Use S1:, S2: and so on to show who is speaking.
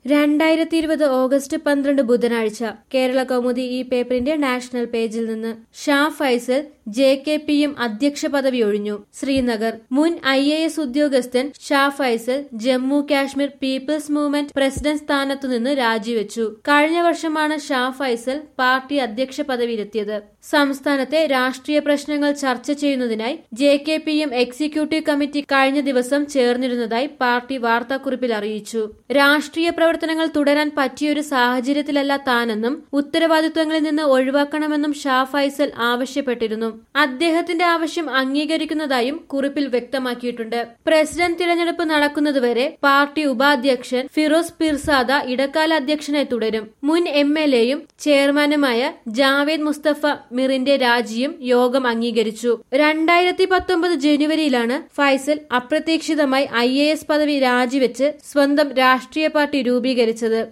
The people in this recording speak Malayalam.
S1: രണ്ടായിരത്തി ഇരുപത് ഓഗസ്റ്റ് പന്ത്രണ്ട് ബുധനാഴ്ച കേരള കൗമുദി ഈ പേപ്പറിന്റെ നാഷണൽ പേജിൽ നിന്ന് ഷാ ഫൈസൽ ജെ കെ പിയും അധ്യക്ഷ പദവി ഒഴിഞ്ഞു ശ്രീനഗർ മുൻ ഐ എ എസ് ഉദ്യോഗസ്ഥൻ Shah Faesal Jammu Kashmir People's Movement president സ്ഥാനത്തുനിന്ന് രാജിവെച്ചു കഴിഞ്ഞ വർഷമാണ് ഷാ ഫൈസൽ പാർട്ടി അധ്യക്ഷ പദവിയിലെത്തിയത് സംസ്ഥാനത്തെ രാഷ്ട്രീയ പ്രശ്നങ്ങൾ ചർച്ച ചെയ്യുന്നതിനായി ജെ കെ പിയും എക്സിക്യൂട്ടീവ് കമ്മിറ്റി കഴിഞ്ഞ ദിവസം ചേർന്നിരുന്നതായി പാർട്ടി വാർത്താക്കുറിപ്പിൽ അറിയിച്ചു രാഷ്ട്രീയ പ്രവർത്തനങ്ങൾ തുടരാൻ പറ്റിയൊരു സാഹചര്യത്തിലല്ല താനെന്നും ഉത്തരവാദിത്വങ്ങളിൽ നിന്ന് ഒഴിവാക്കണമെന്നും ഷാ ഫൈസൽ ആവശ്യപ്പെട്ടിരുന്നു അദ്ദേഹത്തിന്റെ ആവശ്യം അംഗീകരിക്കുന്നതായും കുറിപ്പിൽ വ്യക്തമാക്കിയിട്ടുണ്ട് പ്രസിഡന്റ് തിരഞ്ഞെടുപ്പ് നടക്കുന്നതുവരെ പാർട്ടി ഉപാധ്യക്ഷൻ ഫിറോസ് പിർസാദ ഇടക്കാല അധ്യക്ഷനായി തുടരും മുൻ എം എൽ എയും ചെയർമാനുമായ ജാവേദ് മുസ്തഫ മിറിന്റെ രാജിയും യോഗം അംഗീകരിച്ചു രണ്ടായിരത്തി പത്തൊമ്പത് ജനുവരിയിലാണ് ഫൈസൽ അപ്രതീക്ഷിതമായി ഐ എ എസ് പദവി രാജിവെച്ച് സ്വന്തം രാഷ്ട്രീയ പാർട്ടി രൂപീകരിച്ചത്